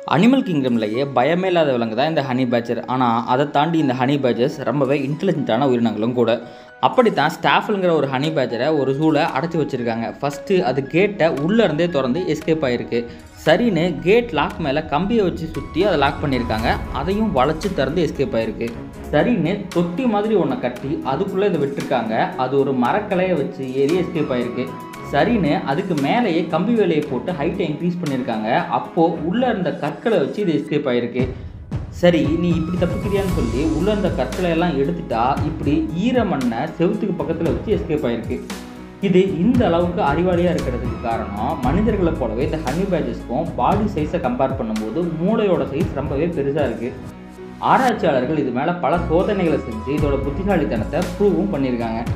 animal கிங்டம்லேயே பயமே இல்லாத விலங்கு தான் இந்த ஹனி பேச்சர் ஆனால் அதை தாண்டி இந்த ஹனி பேச்சர்ஸ் ரொம்பவே இன்டெலிஜென்ட்டான உயிரினங்களும் கூட அப்படித்தான் ஸ்டாஃபுங்கிற ஒரு ஹனி பேச்சரை ஒரு சூளை அடைச்சி வச்சுருக்காங்க ஃபஸ்ட்டு அது கேட்டை உள்ளே இருந்தே திறந்து எஸ்கேப் ஆகிருக்கு சரின்னு கேட் லாக் மேலே கம்பியை வச்சு சுற்றி அதை லாக் பண்ணியிருக்காங்க அதையும் வளைச்சி திறந்து எஸ்கேப் ஆகிருக்கு சரின்னு தொட்டி மாதிரி ஒன்றை கட்டி அதுக்குள்ளே இதை விட்டுருக்காங்க அது ஒரு மரக்கலையை வச்சு ஏறி எஸ்கேப் ஆகிருக்கு சரின்னு அதுக்கு மேலேயே கம்பி வேலையை போட்டு ஹைட்டை இன்க்ரீஸ் பண்ணியிருக்காங்க அப்போது உள்ளே இருந்த கற்களை வச்சு இது எஸ்கேப் ஆகிருக்கு சரி நீ இப்படி தப்பிக்கிறியான்னு சொல்லி உள்ளே இருந்த கற்களை எல்லாம் எடுத்துட்டா இப்படி ஈர மண்ணை செவுத்துக்கு பக்கத்தில் வச்சு எஸ்கேப் ஆகிருக்கு இது இந்த அளவுக்கு அறிவாளியாக இருக்கிறதுக்கு காரணம் மனிதர்களை போலவே இந்த ஹனி பேஜஸ்க்கும் பாடி சைஸை கம்பேர் பண்ணும்போது மூளையோட சைஸ் ரொம்பவே பெருசாக இருக்குது ஆராய்ச்சியாளர்கள் இது மேலே பல சோதனைகளை செஞ்சு இதோட புத்திசாலித்தனத்தை ப்ரூவும் பண்ணியிருக்காங்க